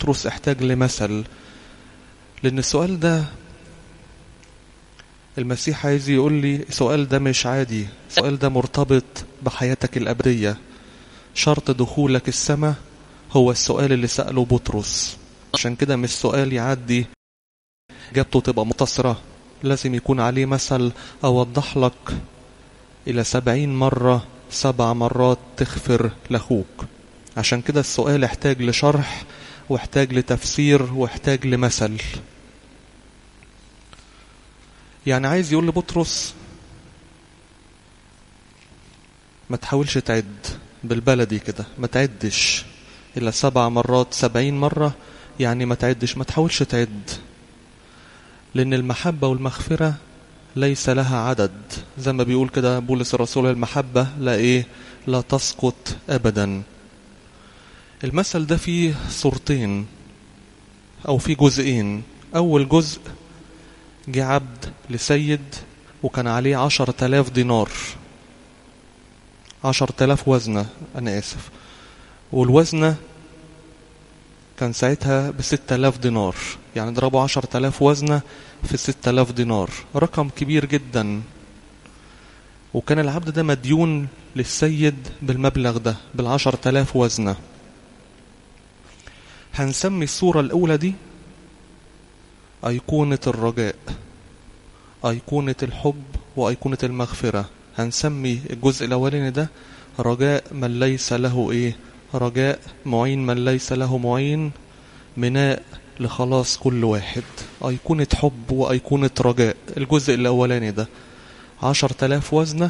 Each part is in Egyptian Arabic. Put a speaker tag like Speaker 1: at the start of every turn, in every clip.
Speaker 1: بطرس احتاج لمثل لأن السؤال ده المسيح عايز يقول لي السؤال ده مش عادي السؤال ده مرتبط بحياتك الأبدية شرط دخولك السماء هو السؤال اللي سأله بطرس عشان كده مش سؤال يعدي إجابته تبقى مقتصرة لازم يكون عليه مثل أوضح لك إلى سبعين مرة سبع مرات تغفر لأخوك عشان كده السؤال احتاج لشرح واحتاج لتفسير واحتاج لمثل يعني عايز يقول لبطرس ما تحاولش تعد بالبلدي كده ما تعدش إلا سبع مرات سبعين مرة يعني ما تعدش ما تحاولش تعد لأن المحبة والمغفرة ليس لها عدد زي ما بيقول كده بولس الرسول المحبة لا إيه لا تسقط أبدا المثل ده فيه صورتين أو فيه جزئين أول جزء جه عبد لسيد وكان عليه عشر تلاف دينار عشر تلاف وزنة أنا آسف والوزنة كان ساعتها بستة آلاف دينار يعني ضربوا عشر تلاف وزنة في ستة آلاف دينار رقم كبير جدا وكان العبد ده مديون للسيد بالمبلغ ده بالعشر تلاف وزنة هنسمي الصورة الأولى دي أيقونة الرجاء أيقونة الحب وأيقونة المغفرة هنسمي الجزء الأولاني ده رجاء من ليس له إيه رجاء معين من ليس له معين مناء لخلاص كل واحد أيقونة حب وأيقونة رجاء الجزء الأولاني ده عشر تلاف وزنة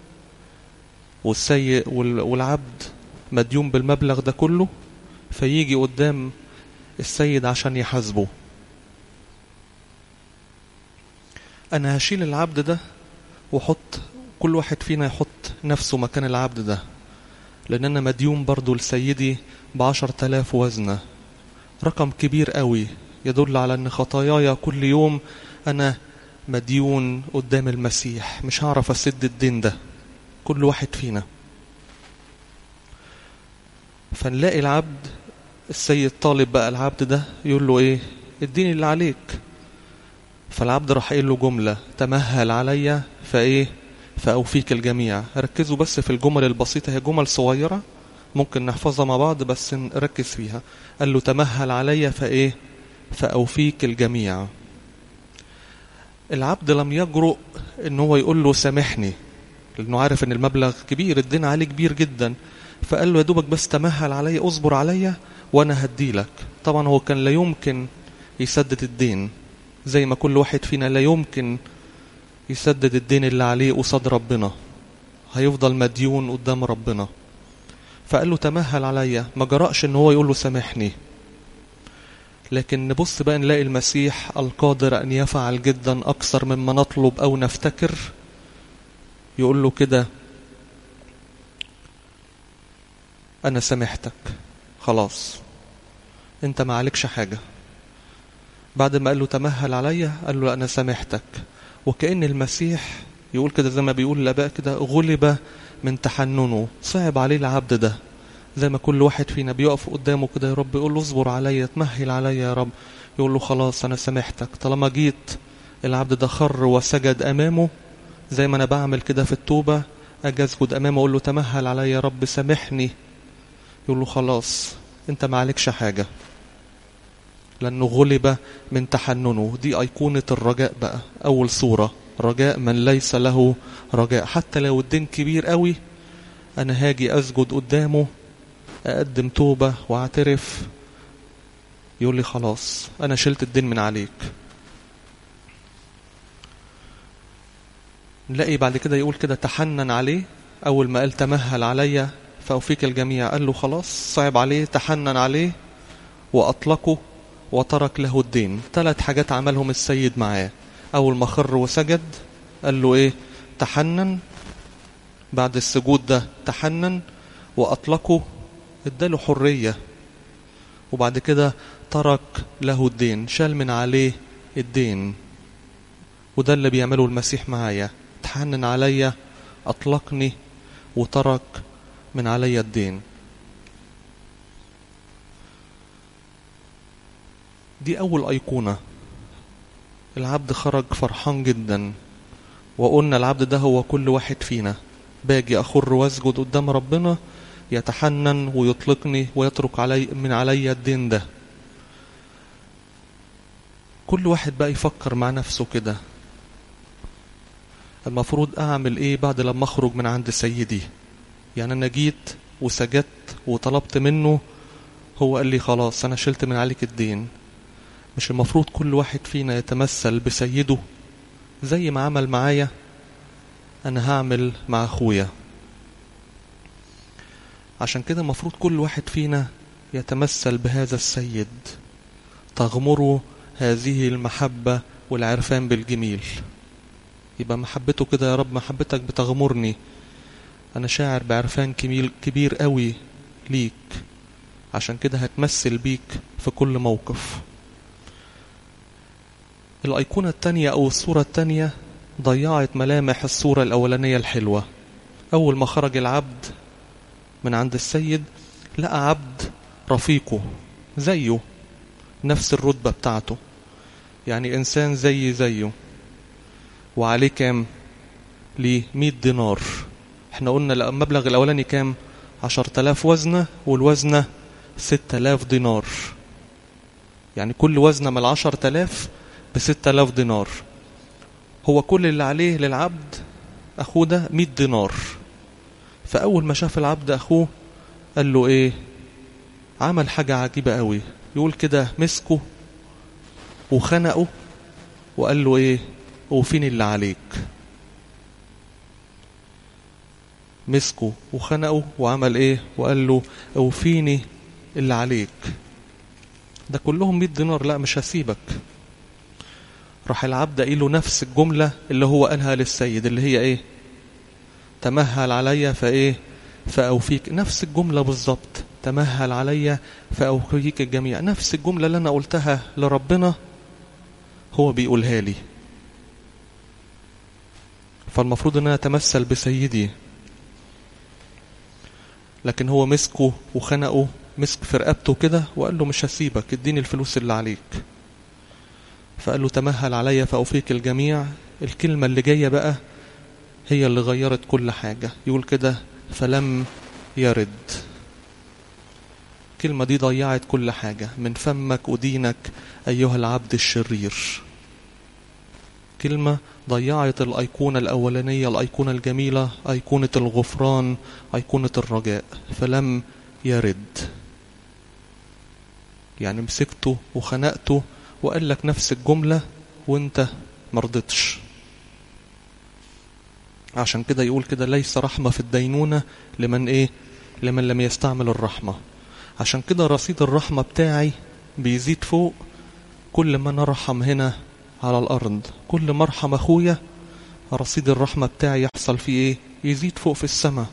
Speaker 1: والسيء والعبد مديون بالمبلغ ده كله فيجي قدام السيد عشان يحاسبه أنا هشيل العبد ده وحط كل واحد فينا يحط نفسه مكان العبد ده لأن أنا مديون برضو لسيدي بعشر تلاف وزنة رقم كبير قوي يدل على أن خطاياي كل يوم أنا مديون قدام المسيح مش هعرف أسد الدين ده كل واحد فينا فنلاقي العبد السيد طالب بقى العبد ده يقول له ايه اديني اللي عليك فالعبد راح قايل له جملة تمهل عليا فايه فأوفيك الجميع ركزوا بس في الجمل البسيطة هي جمل صغيرة ممكن نحفظها مع بعض بس نركز فيها قال له تمهل عليا فايه فأوفيك الجميع العبد لم يجرؤ ان هو يقول له سامحني لانه عارف ان المبلغ كبير الدين عليه كبير جدا فقال له يا دوبك بس تمهل عليا اصبر عليا وانا هديلك طبعا هو كان لا يمكن يسدد الدين زي ما كل واحد فينا لا يمكن يسدد الدين اللي عليه قصاد ربنا هيفضل مديون قدام ربنا فقال له تمهل عليا ما جرأش ان هو يقول له سامحني لكن نبص بقى نلاقي المسيح القادر ان يفعل جدا اكثر مما نطلب او نفتكر يقول له كده انا سامحتك خلاص انت ما عليكش حاجة بعد ما قال له تمهل عليا قال له انا سامحتك وكأن المسيح يقول كده زي ما بيقول الاباء كده غلب من تحننه صعب عليه العبد ده زي ما كل واحد فينا بيقف قدامه كده يا رب يقول له اصبر عليا تمهل عليا يا رب يقول له خلاص انا سامحتك طالما جيت العبد ده خر وسجد امامه زي ما انا بعمل كده في التوبة اجي اسجد امامه اقول له تمهل عليا يا رب سامحني يقول له خلاص انت ما عليكش حاجة لانه غلب من تحننه دي ايقونة الرجاء بقى اول صورة رجاء من ليس له رجاء حتى لو الدين كبير قوي انا هاجي اسجد قدامه اقدم توبة واعترف يقول لي خلاص انا شلت الدين من عليك نلاقي بعد كده يقول كده تحنن عليه اول ما قال تمهل عليا فأوفيك الجميع قال له خلاص صعب عليه تحنن عليه وأطلقه وترك له الدين ثلاث حاجات عملهم السيد معاه أول ما خر وسجد قال له إيه تحنن بعد السجود ده تحنن وأطلقه اداله حرية وبعد كده ترك له الدين شال من عليه الدين وده اللي بيعمله المسيح معايا تحنن عليا أطلقني وترك من علي الدين دي أول أيقونة العبد خرج فرحان جدا وقلنا العبد ده هو كل واحد فينا باجي أخر واسجد قدام ربنا يتحنن ويطلقني ويترك علي من علي الدين ده كل واحد بقى يفكر مع نفسه كده المفروض أعمل إيه بعد لما أخرج من عند سيدي يعني أنا جيت وسجدت وطلبت منه هو قال لي خلاص أنا شلت من عليك الدين مش المفروض كل واحد فينا يتمثل بسيده زي ما عمل معايا أنا هعمل مع أخويا عشان كده المفروض كل واحد فينا يتمثل بهذا السيد تغمره هذه المحبة والعرفان بالجميل يبقى محبته كده يا رب محبتك بتغمرني أنا شاعر بعرفان كبير, كبير قوي ليك عشان كده هتمثل بيك في كل موقف الأيقونة التانية أو الصورة التانية ضيعت ملامح الصورة الأولانية الحلوة أول ما خرج العبد من عند السيد لقى عبد رفيقه زيه نفس الرتبة بتاعته يعني إنسان زي زيه وعليه كام ليه مئة دينار احنا قلنا المبلغ الأولاني كام عشر تلاف وزنة والوزنة ست تلاف دينار يعني كل وزنة من العشر تلاف بست تلاف دينار هو كل اللي عليه للعبد أخوه ده مئة دينار فأول ما شاف العبد أخوه قال له إيه عمل حاجة عجيبة قوي يقول كده مسكه وخنقه وقال له إيه وفين اللي عليك مسكه وخنقه وعمل ايه وقال له اوفيني اللي عليك ده كلهم 100 دينار لا مش هسيبك راح العبد قايل له نفس الجملة اللي هو قالها للسيد اللي هي ايه تمهل عليا فايه فأوفيك نفس الجملة بالظبط تمهل عليا فأوفيك الجميع نفس الجملة اللي أنا قلتها لربنا هو بيقولها لي فالمفروض ان انا اتمثل بسيدي لكن هو مسكه وخنقه مسك في رقبته كده وقال له مش هسيبك اديني الفلوس اللي عليك فقال له تمهل عليا فأوفيك الجميع الكلمة اللي جاية بقى هي اللي غيرت كل حاجة يقول كده فلم يرد الكلمة دي ضيعت كل حاجة من فمك أدينك أيها العبد الشرير كلمة ضيعت الأيقونة الأولانية الأيقونة الجميلة أيقونة الغفران أيقونة الرجاء فلم يرد يعني مسكته وخنقته وقال لك نفس الجملة وانت مرضتش عشان كده يقول كده ليس رحمة في الدينونة لمن ايه لمن لم يستعمل الرحمة عشان كده رصيد الرحمة بتاعي بيزيد فوق كل ما نرحم هنا على الأرض كل ما ارحم أخويا رصيد الرحمة بتاعي يحصل فيه إيه يزيد فوق في السماء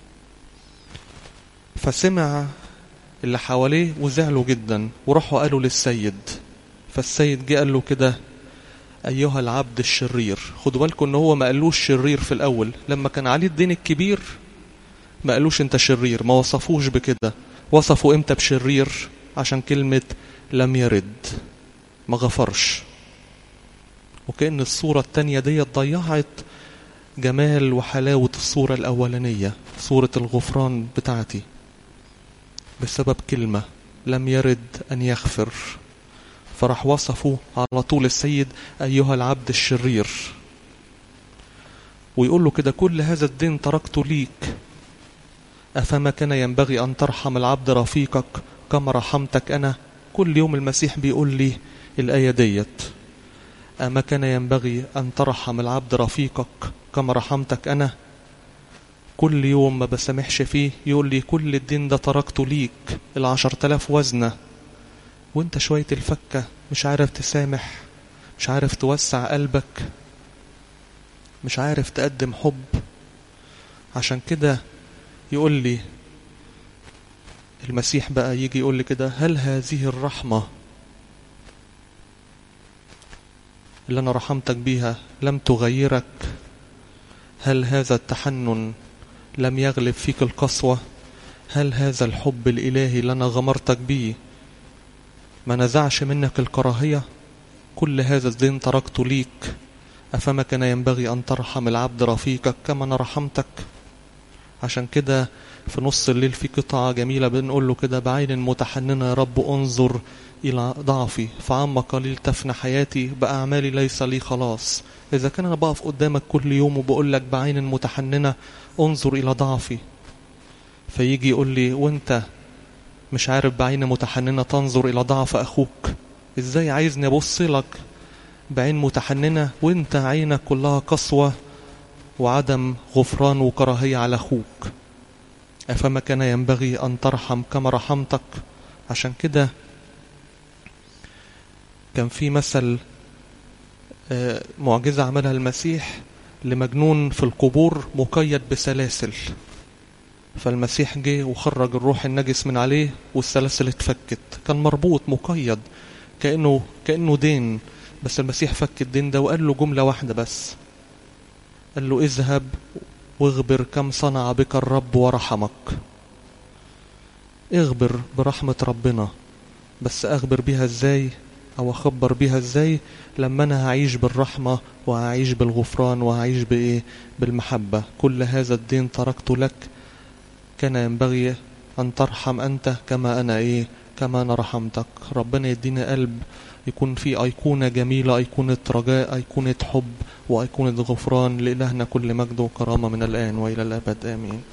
Speaker 1: فسمع اللي حواليه وزعلوا جدا وراحوا قالوا للسيد فالسيد جه قال له كده أيها العبد الشرير خدوا بالكم إن هو ما قالوش شرير في الأول لما كان عليه الدين الكبير ما قالوش أنت شرير ما وصفوش بكده وصفوا إمتى بشرير عشان كلمة لم يرد ما غفرش وكأن الصورة التانية دي ضيعت جمال وحلاوة الصورة الأولانية صورة الغفران بتاعتي بسبب كلمة لم يرد أن يغفر فراح وصفه على طول السيد أيها العبد الشرير ويقول له كده كل هذا الدين تركته ليك أفما كان ينبغي أن ترحم العبد رفيقك كما رحمتك أنا كل يوم المسيح بيقول لي الآية ديت أما كان ينبغي أن ترحم العبد رفيقك كما رحمتك أنا كل يوم ما بسامحش فيه يقول لي كل الدين ده تركته ليك العشر تلاف وزنة وانت شوية الفكة مش عارف تسامح مش عارف توسع قلبك مش عارف تقدم حب عشان كده يقول لي المسيح بقى يجي يقول لي كده هل هذه الرحمة اللي أنا رحمتك بيها لم تغيرك هل هذا التحنن لم يغلب فيك القسوة هل هذا الحب الإلهي اللي أنا غمرتك بيه ما نزعش منك الكراهية كل هذا الدين تركته ليك أفما كان ينبغي أن ترحم العبد رفيقك كما أنا رحمتك عشان كده في نص الليل في قطعة جميلة بنقول له كده بعين متحننة يا رب انظر إلى ضعفي فعما قليل تفنى حياتي بأعمالي ليس لي خلاص إذا كان أنا بقف قدامك كل يوم وبقول لك بعين متحننة انظر إلى ضعفي فيجي يقول لي وانت مش عارف بعين متحننة تنظر إلى ضعف أخوك إزاي عايزني أبص لك بعين متحننة وانت عينك كلها قسوة وعدم غفران وكراهية على أخوك أفما كان ينبغي أن ترحم كما رحمتك عشان كده كان في مثل معجزة عملها المسيح لمجنون في القبور مقيد بسلاسل فالمسيح جه وخرج الروح النجس من عليه والسلاسل اتفكت كان مربوط مقيد كأنه كأنه دين بس المسيح فك الدين ده وقال له جملة واحدة بس قال له اذهب واغبر كم صنع بك الرب ورحمك اغبر برحمة ربنا بس اغبر بيها ازاي او اخبر بيها ازاي لما انا هعيش بالرحمة وهعيش بالغفران وهعيش بايه بالمحبة كل هذا الدين تركته لك كان ينبغي ان ترحم انت كما انا ايه كما انا رحمتك ربنا يدينا قلب يكون في أيقونة جميلة أيقونة رجاء أيقونة حب وأيقونة غفران لإلهنا كل مجد وكرامة من الآن وإلى الأبد آمين